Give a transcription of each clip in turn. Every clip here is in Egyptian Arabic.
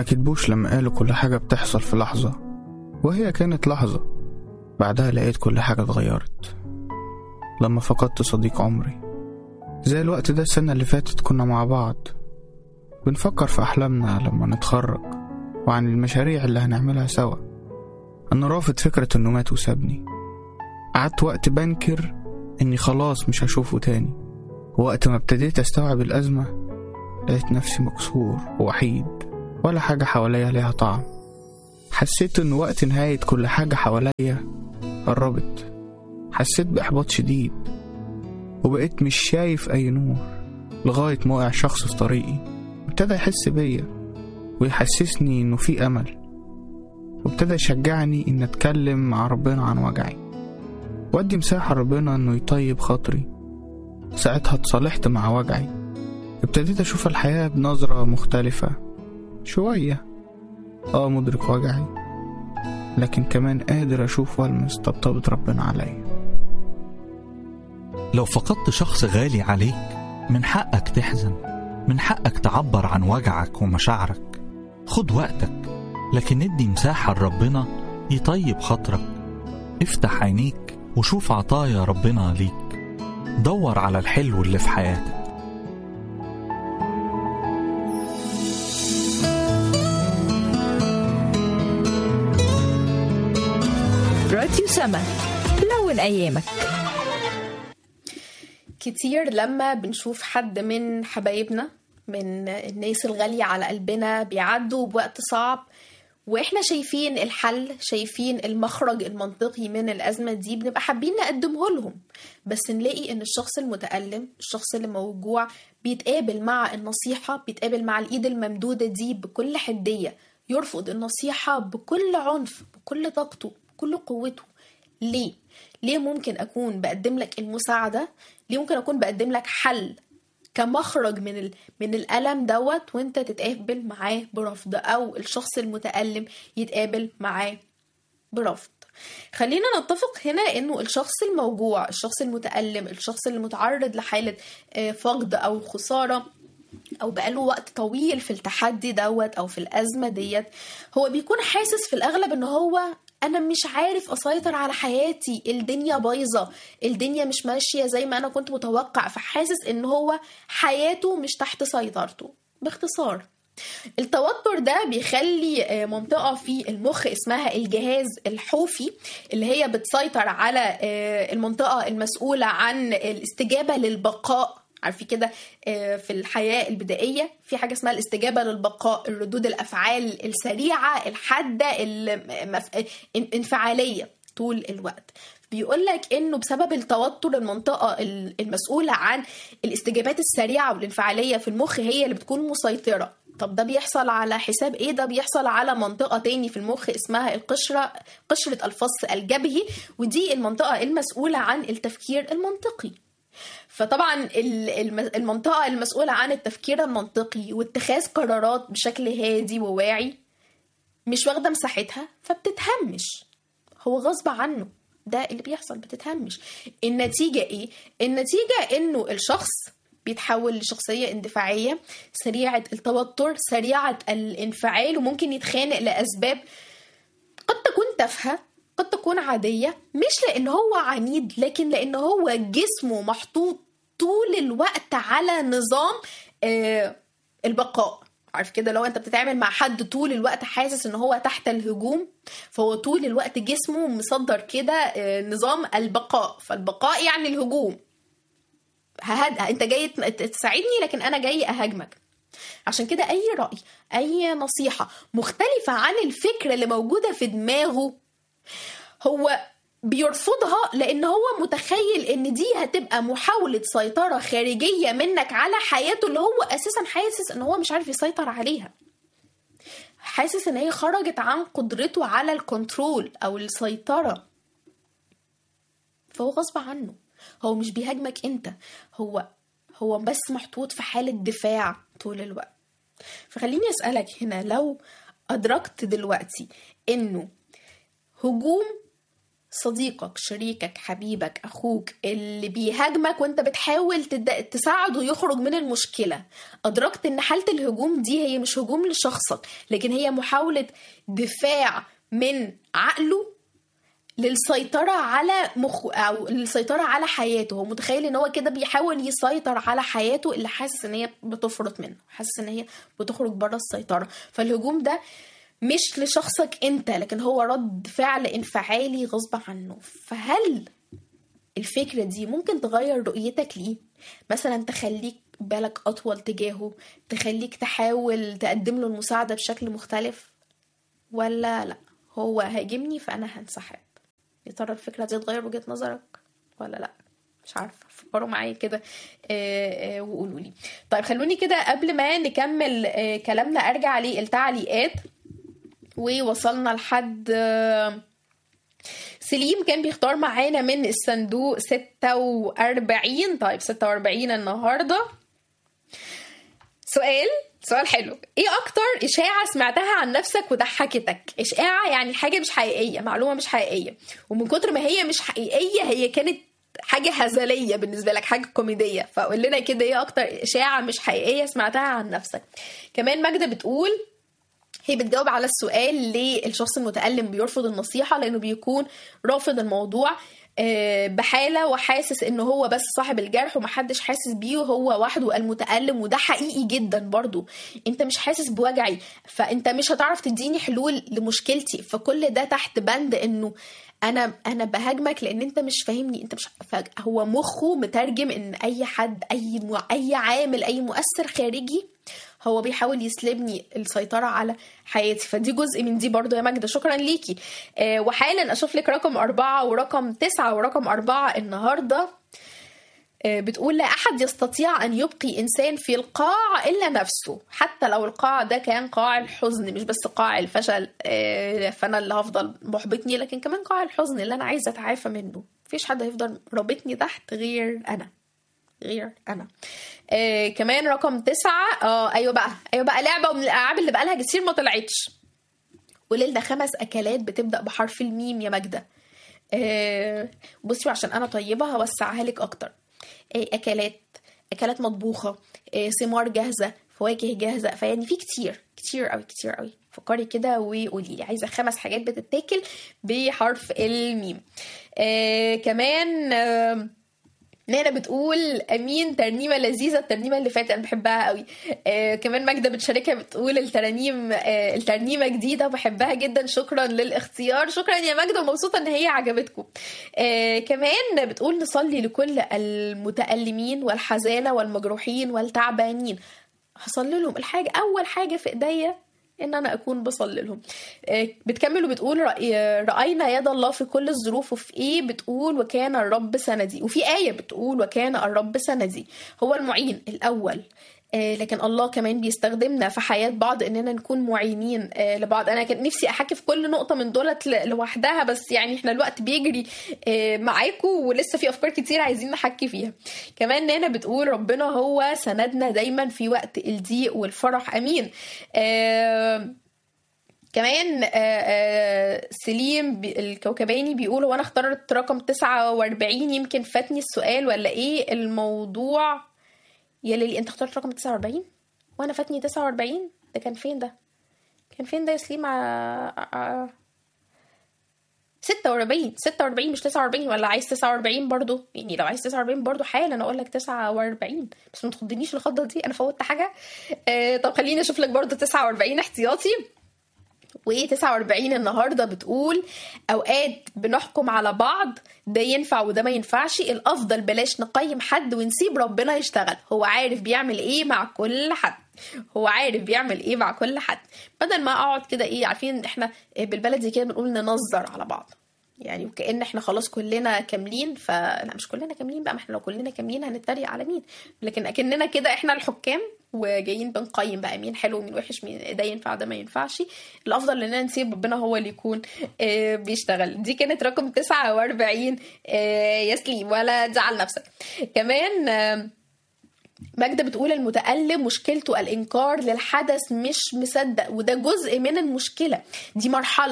ما كتبوش لما قالوا كل حاجة بتحصل في لحظة وهي كانت لحظة بعدها لقيت كل حاجة اتغيرت لما فقدت صديق عمري زي الوقت ده السنة اللي فاتت كنا مع بعض بنفكر في أحلامنا لما نتخرج وعن المشاريع اللي هنعملها سوا أنا رافض فكرة إنه مات وسابني قعدت وقت بنكر إني خلاص مش هشوفه تاني ووقت ما ابتديت أستوعب الأزمة لقيت نفسي مكسور ووحيد ولا حاجة حواليا ليها طعم حسيت إن وقت نهاية كل حاجة حواليا قربت حسيت بإحباط شديد وبقيت مش شايف أي نور لغاية ما وقع شخص في طريقي ابتدى يحس بيا ويحسسني إنه في أمل وابتدى يشجعني إن أتكلم مع ربنا عن وجعي وأدي مساحة ربنا إنه يطيب خاطري ساعتها اتصالحت مع وجعي ابتديت أشوف الحياة بنظرة مختلفة شوية اه مدرك وجعي لكن كمان قادر أشوف وألمس طبطبة ربنا عليا لو فقدت شخص غالي عليك من حقك تحزن من حقك تعبر عن وجعك ومشاعرك خد وقتك لكن ادي مساحة لربنا يطيب خاطرك افتح عينيك وشوف عطايا ربنا ليك دور على الحلو اللي في حياتك راديو سما لون أيامك كتير لما بنشوف حد من حبايبنا من الناس الغالية على قلبنا بيعدوا بوقت صعب واحنا شايفين الحل شايفين المخرج المنطقي من الأزمة دي بنبقى حابين نقدمه لهم بس نلاقي ان الشخص المتألم الشخص اللي موجوع بيتقابل مع النصيحة بيتقابل مع الإيد الممدودة دي بكل حدية يرفض النصيحة بكل عنف بكل طاقته بكل قوته ليه؟ ليه ممكن أكون بقدم لك المساعدة؟ ليه ممكن أكون بقدم لك حل كمخرج من ال... من الألم دوت وأنت تتقابل معاه برفض أو الشخص المتألم يتقابل معاه برفض خلينا نتفق هنا انه الشخص الموجوع الشخص المتألم الشخص اللي متعرض لحالة آه، فقد او خسارة او بقاله وقت طويل في التحدي دوت او في الازمه ديت هو بيكون حاسس في الاغلب ان هو انا مش عارف اسيطر على حياتي الدنيا بايظه الدنيا مش ماشيه زي ما انا كنت متوقع فحاسس ان هو حياته مش تحت سيطرته باختصار التوتر ده بيخلي آه، منطقة في المخ اسمها الجهاز الحوفي اللي هي بتسيطر على آه، المنطقة المسؤولة عن الاستجابة للبقاء عارفين كده آه، في الحياة البدائية في حاجة اسمها الاستجابة للبقاء الردود الأفعال السريعة الحادة الانفعالية طول الوقت بيقول لك انه بسبب التوتر المنطقه المسؤوله عن الاستجابات السريعه والانفعاليه في المخ هي اللي بتكون مسيطره طب ده بيحصل على حساب ايه ده بيحصل على منطقه تاني في المخ اسمها القشره قشره الفص الجبهي ودي المنطقه المسؤوله عن التفكير المنطقي فطبعا ال- الم- المنطقة المسؤولة عن التفكير المنطقي واتخاذ قرارات بشكل هادي وواعي مش واخدة مساحتها فبتتهمش هو غصب عنه ده اللي بيحصل بتتهمش النتيجة ايه؟ النتيجة انه الشخص بيتحول لشخصية اندفاعية سريعة التوتر سريعة الانفعال وممكن يتخانق لأسباب قد تكون تافهة قد تكون عادية مش لأن هو عنيد لكن لأن هو جسمه محطوط طول الوقت على نظام آه البقاء عارف كده لو انت بتتعامل مع حد طول الوقت حاسس ان هو تحت الهجوم فهو طول الوقت جسمه مصدر كده آه، نظام البقاء فالبقاء يعني الهجوم ههد... انت جاي تساعدني لكن انا جاي اهاجمك عشان كده اي راي اي نصيحه مختلفه عن الفكره اللي موجوده في دماغه هو بيرفضها لان هو متخيل ان دي هتبقى محاولة سيطرة خارجية منك على حياته اللي هو اساسا حاسس ان هو مش عارف يسيطر عليها حاسس ان هي خرجت عن قدرته على الكنترول او السيطرة فهو غصب عنه هو مش بيهاجمك انت هو هو بس محطوط في حالة دفاع طول الوقت فخليني اسألك هنا لو أدركت دلوقتي إنه هجوم صديقك شريكك حبيبك اخوك اللي بيهاجمك وانت بتحاول تد... تساعده يخرج من المشكله ادركت ان حاله الهجوم دي هي مش هجوم لشخصك لكن هي محاوله دفاع من عقله للسيطرة على مخ أو للسيطرة على حياته هو متخيل إن هو كده بيحاول يسيطر على حياته اللي حاسس إن هي بتفرط منه حاسس إن هي بتخرج بره السيطرة فالهجوم ده مش لشخصك أنت لكن هو رد فعل انفعالي غصب عنه فهل الفكرة دي ممكن تغير رؤيتك ليه مثلا تخليك بالك أطول تجاهه تخليك تحاول تقدم له المساعدة بشكل مختلف ولا لا هو هاجمني فأنا هنسحب يا ترى الفكرة دي تغير وجهة نظرك ولا لا مش عارفة فكروا معايا كده آه، آه، وقولوا لي طيب خلوني كده قبل ما نكمل آه، كلامنا ارجع للتعليقات ووصلنا لحد آه، سليم كان بيختار معانا من الصندوق 46 طيب 46 النهارده سؤال سؤال حلو ايه اكتر اشاعه سمعتها عن نفسك وضحكتك اشاعه يعني حاجه مش حقيقيه معلومه مش حقيقيه ومن كتر ما هي مش حقيقيه هي كانت حاجه هزليه بالنسبه لك حاجه كوميديه فقول لنا كده ايه اكتر اشاعه مش حقيقيه سمعتها عن نفسك كمان ماجده بتقول هي بتجاوب على السؤال ليه الشخص المتألم بيرفض النصيحة لأنه بيكون رافض الموضوع آه، بحالة وحاسس ان هو بس صاحب الجرح ومحدش حاسس بيه وهو وحده المتألم وده حقيقي جدا برضو انت مش حاسس بوجعي فانت مش هتعرف تديني حلول لمشكلتي فكل ده تحت بند انه انا انا بهاجمك لان انت مش فاهمني انت مش هو مخه مترجم ان اي حد اي م... اي عامل اي مؤثر خارجي هو بيحاول يسلبني السيطرة على حياتي فدي جزء من دي برضو يا ماجدة شكرا ليكي آه وحالا أشوف لك رقم أربعة ورقم تسعة ورقم أربعة النهاردة آه بتقول لا أحد يستطيع أن يبقي إنسان في القاع إلا نفسه حتى لو القاع ده كان قاع الحزن مش بس قاع الفشل آه فأنا اللي هفضل محبطني لكن كمان قاع الحزن اللي أنا عايزة أتعافى منه مفيش حد هيفضل رابطني تحت غير أنا غير انا آه كمان رقم تسعة اه ايوه بقى ايوه بقى لعبه من الالعاب اللي بقالها كتير ما طلعتش وليلنا خمس اكلات بتبدا بحرف الميم يا ماجده آه بصي عشان انا طيبه هوسعها لك اكتر آه اكلات اكلات مطبوخه آه ثمار جاهزه فواكه جاهزه فيعني في كتير كتير قوي كتير قوي فكري كده وقولي لي عايزه خمس حاجات بتتاكل بحرف الميم آه كمان آه نانا بتقول امين ترنيمه لذيذه الترنيمه اللي فاتت انا بحبها قوي آه كمان ماجده بتشاركها بتقول الترانيم آه الترنيمه جديده وبحبها جدا شكرا للاختيار شكرا يا ماجده ومبسوطه ان هي عجبتكم آه كمان بتقول نصلي لكل المتالمين والحزانه والمجروحين والتعبانين هصلي لهم الحاجه اول حاجه في ايديا ان انا اكون بصلي لهم بتكمل وبتقول راينا يد الله في كل الظروف وفي ايه بتقول وكان الرب سندي وفي ايه بتقول وكان الرب سندي هو المعين الاول لكن الله كمان بيستخدمنا في حياة بعض اننا نكون معينين لبعض انا كان نفسي احكي في كل نقطة من دولت لوحدها بس يعني احنا الوقت بيجري معاكم ولسه في افكار كتير عايزين نحكي فيها كمان نانا بتقول ربنا هو سندنا دايما في وقت الضيق والفرح امين كمان سليم الكوكباني بيقول وانا اخترت رقم 49 يمكن فاتني السؤال ولا ايه الموضوع يا ليلي انت اخترت رقم 49 وانا فاتني 49 ده كان فين ده كان فين ده يا سليم ع... 46 46 مش 49 ولا عايز 49 برضو يعني لو عايز 49 برضو حالا اقول لك 49 بس ما تخضنيش الخضه دي انا فوتت حاجه آه طب خليني اشوف لك برضو 49 احتياطي وايه 49 النهارده بتقول اوقات بنحكم على بعض ده ينفع وده ما ينفعش الافضل بلاش نقيم حد ونسيب ربنا يشتغل هو عارف بيعمل ايه مع كل حد هو عارف بيعمل ايه مع كل حد بدل ما اقعد كده ايه عارفين احنا بالبلدي كده بنقول ننظر على بعض يعني وكأن احنا خلاص كلنا كاملين فلا مش كلنا كاملين بقى ما احنا لو كلنا كاملين هنتريق على مين لكن اكننا كده احنا الحكام وجايين بنقيم بقى مين حلو ومين وحش مين ده ينفع ده ما ينفعش الافضل اننا نسيب ربنا هو اللي يكون آه بيشتغل دي كانت رقم 49 آه يا سليم ولا تزعل نفسك كمان آه ماجدة بتقول المتألم مشكلته الإنكار للحدث مش مصدق وده جزء من المشكلة دي مرحلة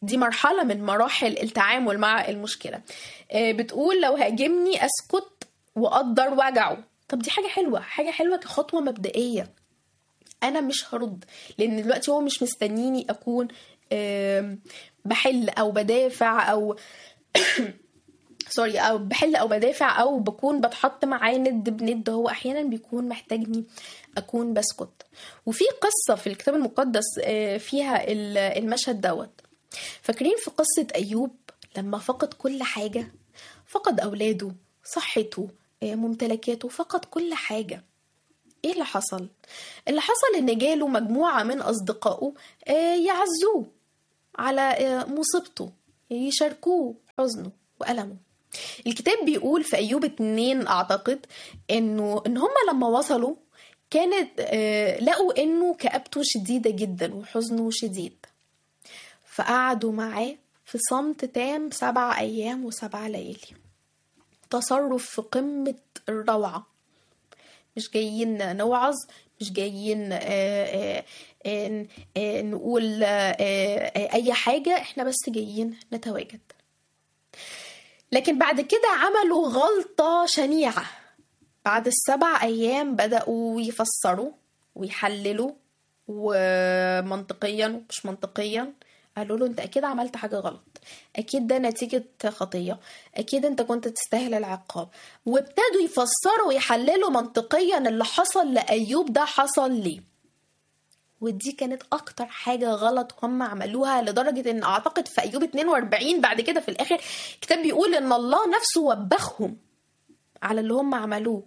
دي مرحلة من مراحل التعامل مع المشكلة آه، بتقول لو هاجمني أسكت وأقدر وجعه طب دي حاجة حلوة حاجة حلوة كخطوة مبدئية أنا مش هرد لأن دلوقتي هو مش مستنيني أكون آم، بحل أو بدافع أو سوري او بحل او بدافع او بكون بتحط معاه ند بند هو احيانا بيكون محتاجني اكون بسكت وفي قصه في الكتاب المقدس آه، فيها ال- المشهد دوت فاكرين في قصه ايوب لما فقد كل حاجه فقد اولاده صحته آه، ممتلكاته فقد كل حاجه ايه اللي حصل اللي حصل ان جاله مجموعه من اصدقائه آه، يعزوه على آه، مصيبته يشاركوه حزنه وألمه الكتاب بيقول في أيوب اتنين أعتقد إنه إن هما لما وصلوا كانت آه، لقوا إنه كآبته شديدة جدا وحزنه شديد فقعدوا معاه في صمت تام سبع أيام وسبع ليالي تصرف في قمة الروعة مش جايين نوعظ مش جايين آه، آه، آه، آه، نقول آه، آه، أي حاجة احنا بس جايين نتواجد لكن بعد كده عملوا غلطة شنيعة بعد السبع أيام بدأوا يفسروا ويحللوا ومنطقيا ومش منطقيا قالوا له انت اكيد عملت حاجة غلط اكيد ده نتيجة خطية اكيد انت كنت تستاهل العقاب وابتدوا يفسروا ويحللوا منطقيا اللي حصل لأيوب ده حصل ليه ودي كانت اكتر حاجة غلط هم عملوها لدرجة ان اعتقد في ايوب 42 بعد كده في الاخر الكتاب بيقول ان الله نفسه وبخهم على اللي هم عملوه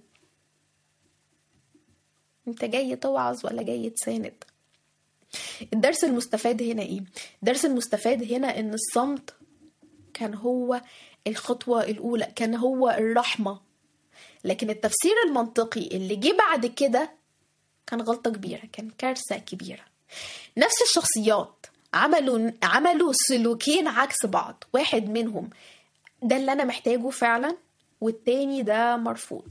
انت جاي توعظ ولا جاي تساند الدرس المستفاد هنا ايه الدرس المستفاد هنا ان الصمت كان هو الخطوة الأولى كان هو الرحمة لكن التفسير المنطقي اللي جه بعد كده كان غلطة كبيرة كان كارثة كبيرة نفس الشخصيات عملوا عملوا سلوكين عكس بعض واحد منهم ده اللي أنا محتاجه فعلا والتاني ده مرفوض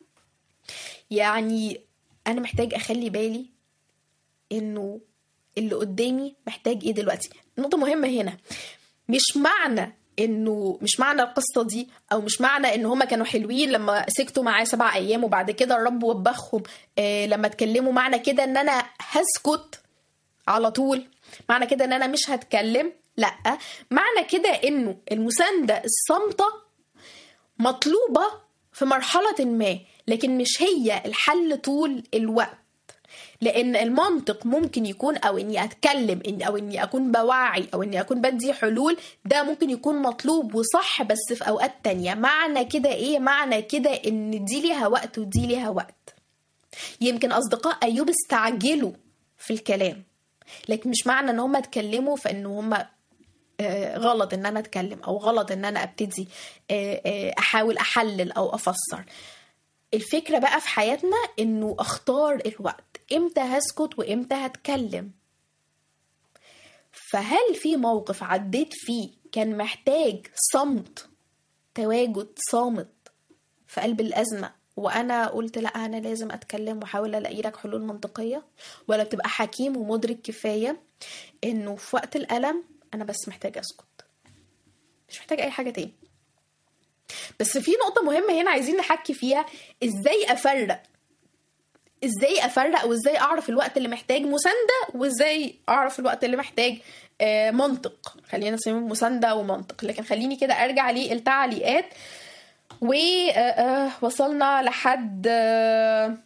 يعني أنا محتاج أخلي بالي إنه اللي قدامي محتاج إيه دلوقتي نقطة مهمة هنا مش معنى انه مش معنى القصه دي او مش معنى ان هما كانوا حلوين لما سكتوا معاه سبع ايام وبعد كده الرب وبخهم آه لما اتكلموا معنى كده ان انا هسكت على طول معنى كده ان انا مش هتكلم لا معنى كده انه المسانده الصامته مطلوبه في مرحله ما لكن مش هي الحل طول الوقت لان المنطق ممكن يكون او اني اتكلم إن او اني اكون بوعي او اني اكون بدي حلول ده ممكن يكون مطلوب وصح بس في اوقات تانية معنى كده ايه معنى كده ان دي ليها وقت ودي ليها وقت يمكن اصدقاء ايوب استعجلوا في الكلام لكن مش معنى ان هم اتكلموا فان هم آه، غلط ان انا اتكلم او غلط ان انا ابتدي آه، آه، احاول احلل او افسر الفكرة بقى في حياتنا انه اختار الوقت امتى هسكت وامتى هتكلم فهل في موقف عديت فيه كان محتاج صمت تواجد صامت في قلب الأزمة وأنا قلت لا أنا لازم أتكلم وأحاول ألاقي لك حلول منطقية ولا بتبقى حكيم ومدرك كفاية إنه في وقت الألم أنا بس محتاج أسكت مش محتاج أي حاجة تاني بس في نقطة مهمة هنا عايزين نحكي فيها ازاي افرق ازاي افرق وازاي اعرف الوقت اللي محتاج مساندة وازاي اعرف الوقت اللي محتاج آه، منطق خلينا نسميه مساندة ومنطق لكن خليني كده ارجع للتعليقات ووصلنا لحد آه،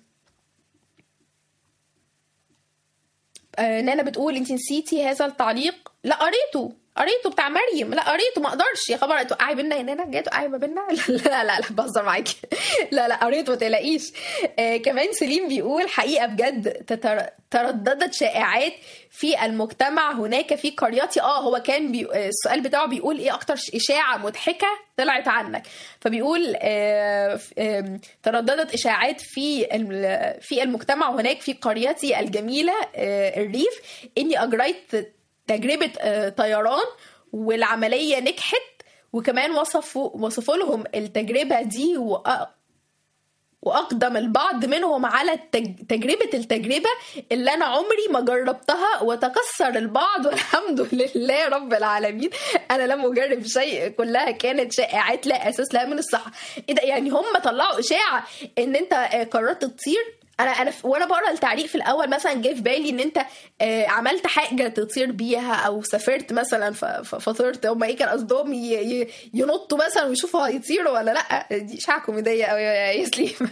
آه، نانا بتقول انت نسيتي هذا التعليق لا قريته قريته بتاع مريم لا قريته ما اقدرش يا خبر توقعي بينا يا نانا جايه توقعي ما بينا لا لا لا بهزر معاكي لا لا قريته ما تقلقيش آه كمان سليم بيقول حقيقه بجد تتر... ترددت شائعات في المجتمع هناك في قريتي اه هو كان بي... آه، السؤال بتاعه بيقول ايه اكتر ش- اشاعه مضحكه طلعت عنك فبيقول آه ف- آم، ترددت اشاعات في الم- في المجتمع هناك في قريتي الجميله آه الريف اني اجريت تجربه آه طيران والعمليه نجحت وكمان وصفوا وصفوا لهم التجربه دي و... واقدم البعض منهم على التج... تجربه التجربه اللي انا عمري ما جربتها وتكسر البعض والحمد لله رب العالمين انا لم اجرب شيء كلها كانت شائعات لا اساس لها من الصحه ايه ده يعني هم طلعوا اشاعه ان انت آه، قررت تطير انا انا ف- وانا بقرا التعليق في الاول مثلا جه في بالي ان انت آه، عملت حاجه تطير بيها او سافرت مثلا ف- ف- فطرت هم ايه كان قصدهم ي- ي- ينطوا مثلا ويشوفوا هيطيروا ولا لا دي اشاعه كوميديه قوي يا ياسليم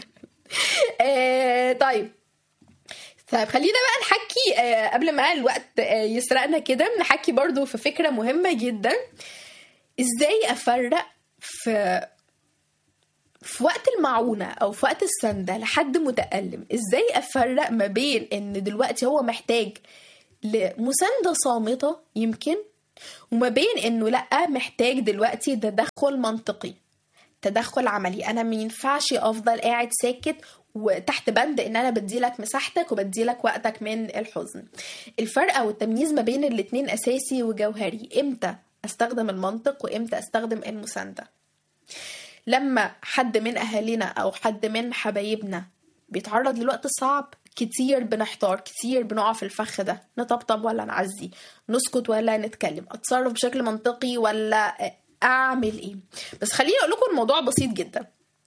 آه، طيب طيب خلينا بقى نحكي آه، قبل ما الوقت آه، يسرقنا كده نحكي برضو في فكره مهمه جدا ازاي افرق في في وقت المعونة أو في وقت السندة لحد متألم إزاي أفرق ما بين إن دلوقتي هو محتاج لمساندة صامتة يمكن وما بين إنه لأ محتاج دلوقتي تدخل منطقي تدخل عملي أنا ما ينفعش أفضل قاعد ساكت وتحت بند ان انا بديلك مساحتك وبديلك وقتك من الحزن الفرق او التمييز ما بين الاتنين اساسي وجوهري امتى استخدم المنطق وامتى استخدم المسانده لما حد من اهالينا او حد من حبايبنا بيتعرض للوقت صعب كتير بنحتار كتير بنقع في الفخ ده نطبطب ولا نعزي نسكت ولا نتكلم اتصرف بشكل منطقي ولا اعمل ايه بس خليني اقول لكم الموضوع بسيط جدا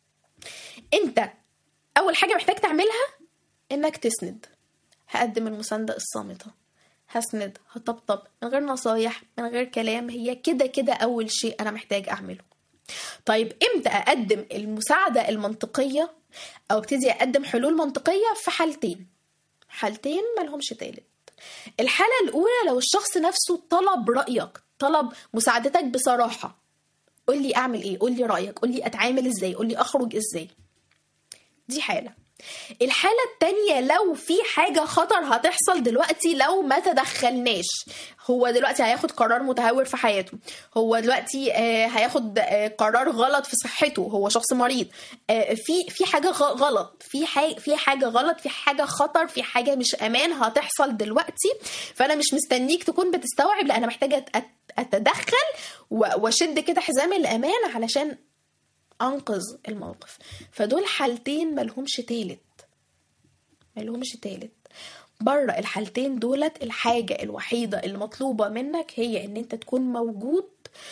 انت اول حاجه محتاج تعملها انك تسند هقدم المسانده الصامته هسند هطبطب من غير نصايح من غير كلام هي كده كده اول شيء انا محتاج اعمله طيب امتى اقدم المساعده المنطقيه او ابتدي اقدم حلول منطقيه في حالتين حالتين ملهمش تالت الحاله الاولى لو الشخص نفسه طلب رايك طلب مساعدتك بصراحه قول لي اعمل ايه قول لي رايك قول لي اتعامل ازاي قول لي اخرج ازاي دي حاله الحالة التانية لو في حاجة خطر هتحصل دلوقتي لو ما تدخلناش هو دلوقتي هياخد قرار متهور في حياته هو دلوقتي آه، هياخد آه، قرار غلط في صحته هو شخص مريض آه، في في حاجة غ- غلط في حاجة في حاجة غلط في حاجة خطر في حاجة مش أمان هتحصل دلوقتي فأنا مش مستنيك تكون بتستوعب لا أنا محتاجة أت- أتدخل و- وأشد كده حزام الأمان علشان انقذ الموقف فدول حالتين ملهمش تالت ملهمش تالت بره الحالتين دولت الحاجة الوحيدة اللي مطلوبة منك هي ان انت تكون موجود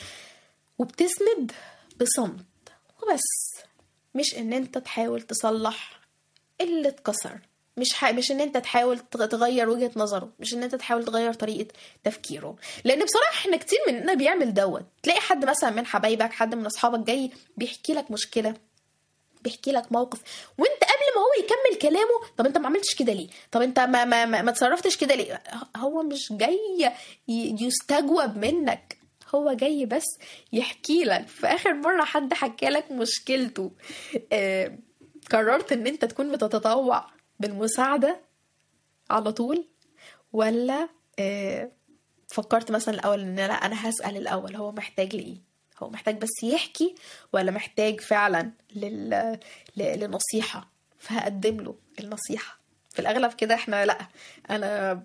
وبتسند بصمت وبس مش ان انت تحاول تصلح اللي اتكسر مش ح... مش ان انت تحاول تغ- تغير وجهة نظره مش ان انت تحاول تغير طريقة تفكيره لان بصراحة احنا كتير مننا بيعمل دوت تلاقي حد مثلا من حبايبك حد من اصحابك جاي بيحكي لك مشكلة بيحكي لك موقف وانت قبل ما هو يكمل كلامه طب انت ما عملتش كده ليه طب انت ما ما ما, ما تصرفتش كده ليه هو مش جاي ي- يستجوب منك هو جاي بس يحكي لك في اخر مره حد حكى لك مشكلته آه قررت ان انت تكون بتتطوع بالمساعده على طول ولا آه فكرت مثلا الاول ان لا انا هسال الاول هو محتاج لايه هو محتاج بس يحكي ولا محتاج فعلا لل... ل... لنصيحه فهقدم له النصيحه في الاغلب كده احنا لا انا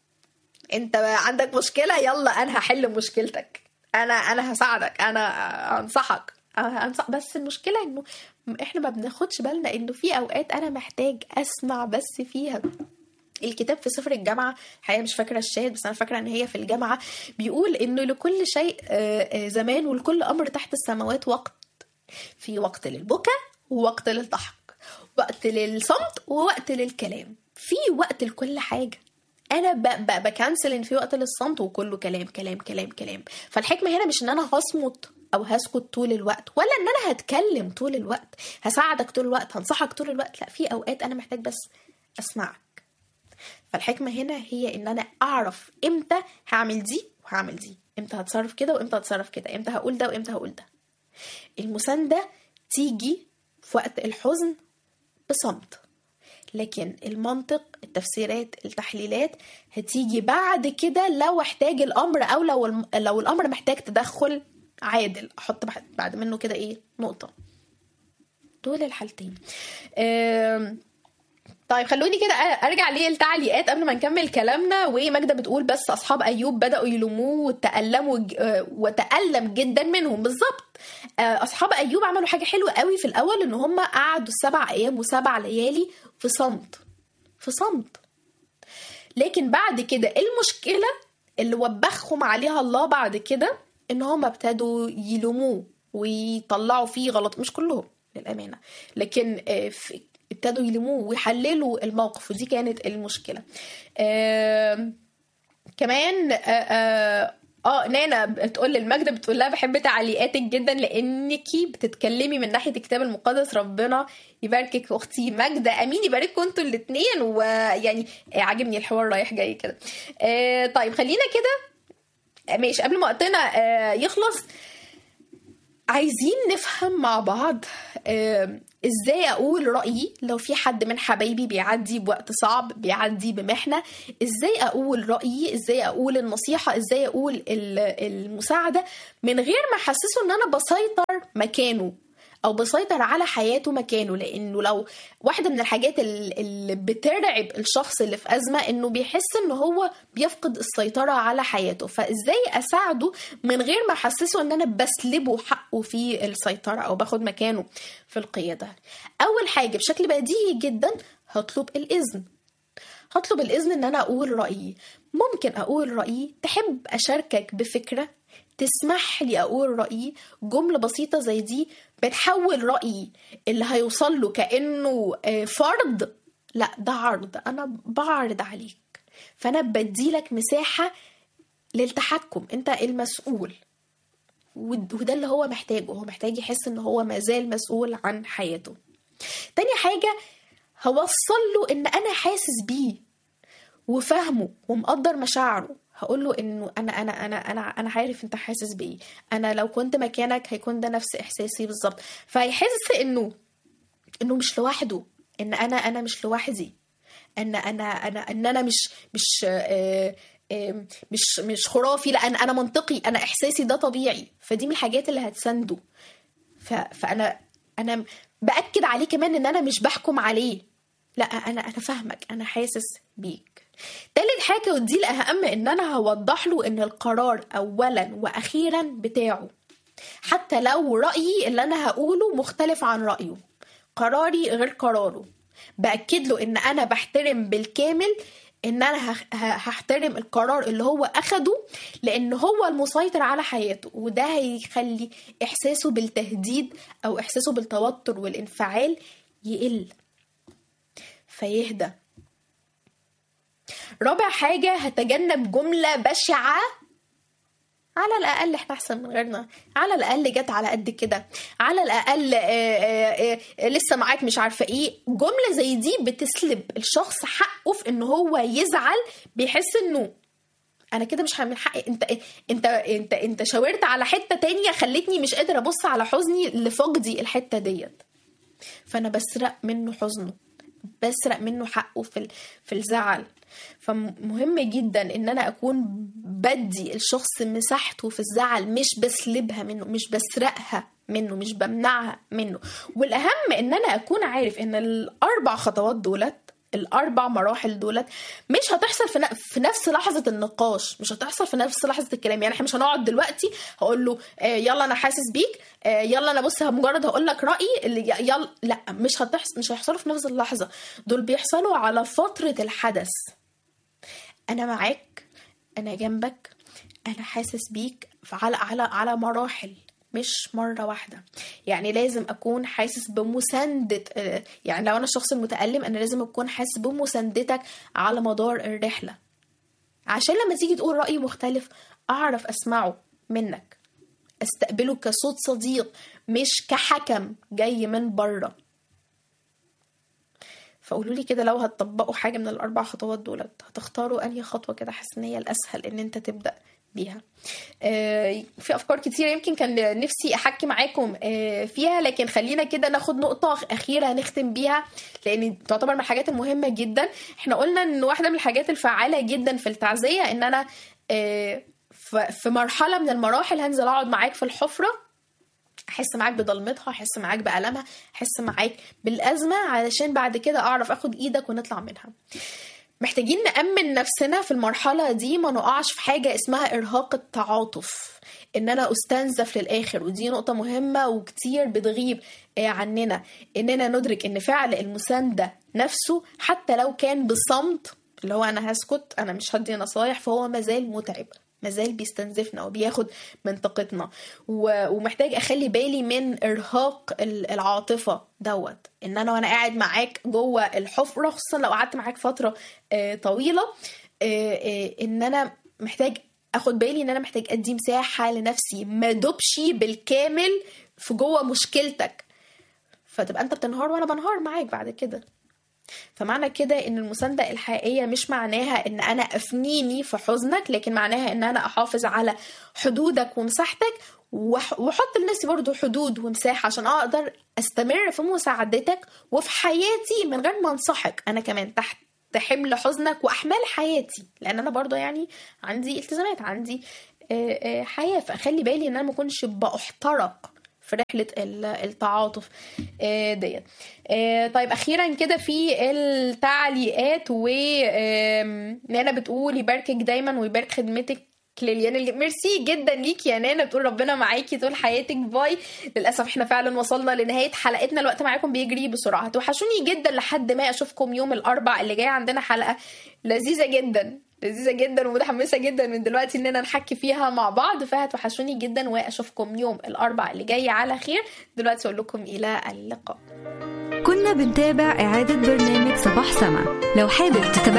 انت عندك مشكله يلا انا هحل مشكلتك انا انا هساعدك انا انصحك أنا هنصح بس المشكله انه احنا ما بناخدش بالنا انه في اوقات انا محتاج اسمع بس فيها الكتاب في سفر الجامعة حقيقة مش فاكرة الشاهد بس أنا فاكرة إن هي في الجامعة بيقول إنه لكل شيء آه، آه، زمان ولكل أمر تحت السماوات وقت في وقت للبكاء ووقت للضحك وقت للصمت ووقت للكلام في وقت لكل حاجة انا ب... ب... بكنسل ان في وقت للصمت وكله كلام كلام كلام كلام فالحكمه هنا مش ان انا هصمت او هسكت طول الوقت ولا ان انا هتكلم طول الوقت هساعدك طول الوقت هنصحك طول الوقت لا في اوقات انا محتاج بس اسمعك فالحكمه هنا هي ان انا اعرف امتى هعمل دي وهعمل دي امتى هتصرف كده وامتى هتصرف كده امتى هقول ده وامتى هقول ده المسانده تيجي في وقت الحزن بصمت لكن المنطق التفسيرات التحليلات هتيجي بعد كده لو احتاج الامر او لو الم... لو الامر محتاج تدخل عادل احط بعد- بعد منه كده ايه نقطه دول الحالتين أم... طيب خلوني كده ارجع للتعليقات قبل ما نكمل كلامنا وماجده بتقول بس اصحاب ايوب بداوا يلوموه وتالموا ج- آه، وتالم جدا منهم بالظبط آه، اصحاب ايوب عملوا حاجه حلوه قوي في الاول ان هم قعدوا سبع ايام وسبع ليالي في صمت في صمت لكن بعد كده المشكله اللي وبخهم عليها الله بعد كده ان هم ابتدوا يلوموه ويطلعوا فيه غلط مش كلهم للامانه لكن آه، في- ابتدوا يلوموه ويحللوا الموقف ودي كانت المشكله آم، كمان آه، آه اه نانا بتقول للمجد بتقول لها بحب تعليقاتك جدا لانكي بتتكلمي من ناحيه الكتاب المقدس ربنا يباركك اختي ماجده امين يبارككم انتوا الاثنين ويعني آه، عاجبني الحوار رايح جاي كده آه طيب خلينا كده آه، ماشي قبل ما وقتنا آه يخلص عايزين نفهم مع بعض آم، ازاي اقول رايي لو في حد من حبايبي بيعدي بوقت صعب بيعدي بمحنه ازاي اقول رايي ازاي اقول النصيحه ازاي اقول ال- المساعده من غير ما احسسه ان انا بسيطر مكانه او بسيطر على حياته مكانه لانه لو واحده من الحاجات ال- اللي بترعب الشخص اللي في ازمه انه بيحس ان هو بيفقد السيطره على حياته فازاي اساعده من غير ما احسسه ان انا بسلبه حقه في السيطره او باخد مكانه في القياده اول حاجه بشكل بديهي جدا هطلب الاذن هطلب الاذن ان انا اقول رايي ممكن اقول رايي تحب اشاركك بفكره تسمح لي اقول رايي جمله بسيطه زي دي بتحول رايي اللي هيوصل له كانه آه، فرض لا ده عرض انا بعرض عليك فانا بديلك مساحه للتحكم انت المسؤول ود- وده اللي هو محتاجه هو محتاج يحس ان هو مازال مسؤول عن حياته تاني حاجة هوصل له ان انا حاسس بيه وفاهمه ومقدر مشاعره هقول له انه انا انا انا انا انا عارف انت حاسس بايه انا لو كنت مكانك هيكون ده نفس احساسي بالظبط فهيحس انه انه مش لوحده ان انا انا مش لوحدي ان انا انا ان انا مش مش آه، آه، مش مش خرافي لا انا انا منطقي انا احساسي ده طبيعي فدي من الحاجات اللي هتسنده ف- فانا انا باكد عليه كمان ان انا مش بحكم عليه لا انا انا فاهمك انا حاسس بيك تالت حاجه ودي الاهم ان انا هوضح له ان القرار اولا واخيرا بتاعه حتى لو رايي اللي انا هقوله مختلف عن رايه قراري غير قراره باكد له ان انا بحترم بالكامل ان انا هخ- ه- هحترم القرار اللي هو اخده لان هو المسيطر على حياته وده هيخلي احساسه بالتهديد او احساسه بالتوتر والانفعال يقل فيهدى رابع حاجة هتجنب جملة بشعة على الأقل احنا أحسن من غيرنا على الأقل جت على قد كده على الأقل آه، آه، آه، لسه معاك مش عارفة ايه جملة زي دي بتسلب الشخص حقه في ان هو يزعل بيحس انه انا كده مش هعمل حقي انت انت انت انت شاورت على حته تانية خلتني مش قادر ابص على حزني لفقدي الحته ديت فانا بسرق منه حزنه بسرق منه حقه في ال- في الزعل فمهم جدا ان انا اكون بدي الشخص مساحته في الزعل مش بسلبها منه مش بسرقها منه مش بمنعها منه والاهم ان انا اكون عارف ان الاربع خطوات دولت الاربع مراحل دولت مش هتحصل في ن- في نفس لحظه النقاش مش هتحصل في نفس لحظه الكلام يعني احنا مش هنقعد دلوقتي هقول له آه، يلا انا حاسس بيك آه، يلا انا بص مجرد هقول لك رايي اللي ي- يلا لا مش هتحصل مش هيحصلوا في نفس اللحظه دول بيحصلوا على فتره الحدث انا معاك انا جنبك انا حاسس بيك على على على مراحل مش مرة واحدة يعني لازم أكون حاسس بمساندة آه، يعني لو أنا الشخص المتألم أنا لازم أكون حاسس بمساندتك على مدار الرحلة عشان لما تيجي تقول رأي مختلف أعرف أسمعه منك استقبله كصوت صديق مش كحكم جاي من بره فقولوا لي كده لو هتطبقوا حاجه من الاربع خطوات دولت هتختاروا انهي خطوه كده حاسه ان هي الاسهل ان انت تبدا بيها آه، في افكار كتيره يمكن كان نفسي احكي معاكم آه، فيها لكن خلينا كده ناخد نقطه اخيره نختم بيها لان تعتبر من الحاجات المهمه جدا احنا قلنا ان واحده من الحاجات الفعاله جدا في التعزيه ان انا آه، ف- في مرحله من المراحل هنزل اقعد معاك في الحفره احس معاك بضلمتها احس معاك بالمها احس معاك بالازمه علشان بعد كده اعرف اخد ايدك ونطلع منها محتاجين نأمن نفسنا في المرحلة دي ما نقعش في حاجة اسمها إرهاق التعاطف إن أنا أستنزف للآخر ودي نقطة مهمة وكتير بتغيب آه، عننا إننا ندرك إن فعل المساندة نفسه حتى لو كان بصمت اللي هو أنا هسكت أنا مش هدي نصايح فهو مازال متعب مازال بيستنزفنا وبياخد من طاقتنا و- ومحتاج اخلي بالي من ارهاق ال- العاطفه دوت ان انا وانا قاعد معاك جوه الحفره خصوصا لو قعدت معاك فتره آه، طويله آه، آه، ان انا محتاج اخد بالي ان انا محتاج ادي مساحه لنفسي ما دوبش بالكامل في جوه مشكلتك فتبقى انت بتنهار وانا بنهار معاك بعد كده فمعنى كده ان المساندة الحقيقية مش معناها ان انا افنيني في حزنك لكن معناها ان انا احافظ على حدودك ومساحتك وح- واحط لنفسي برضو حدود ومساحة عشان اقدر استمر في مساعدتك وفي حياتي من غير ما انصحك انا كمان تحت حمل حزنك واحمال حياتي لان انا برضو يعني عندي التزامات عندي آه، آه، حياة فاخلي بالي ان انا ما اكونش باحترق في رحلة ال- التعاطف آه، ديت آه، طيب أخيرا كده في التعليقات و آم، نانا بتقول يباركك دايما ويبارك خدمتك ليليان الج- ميرسي جدا ليك يا نانا بتقول ربنا معاكي طول حياتك باي للاسف احنا فعلا وصلنا لنهايه حلقتنا الوقت معاكم بيجري بسرعه هتوحشوني جدا لحد ما اشوفكم يوم الاربع اللي جاي عندنا حلقه لذيذه جدا لذيذه جدا ومتحمسه جدا من دلوقتي اننا نحكي فيها مع بعض فهتوحشوني جدا واشوفكم يوم الاربع اللي جاي على خير دلوقتي اقول لكم الى اللقاء كنا بنتابع إعادة برنامج صباح سما لو حابب تتابع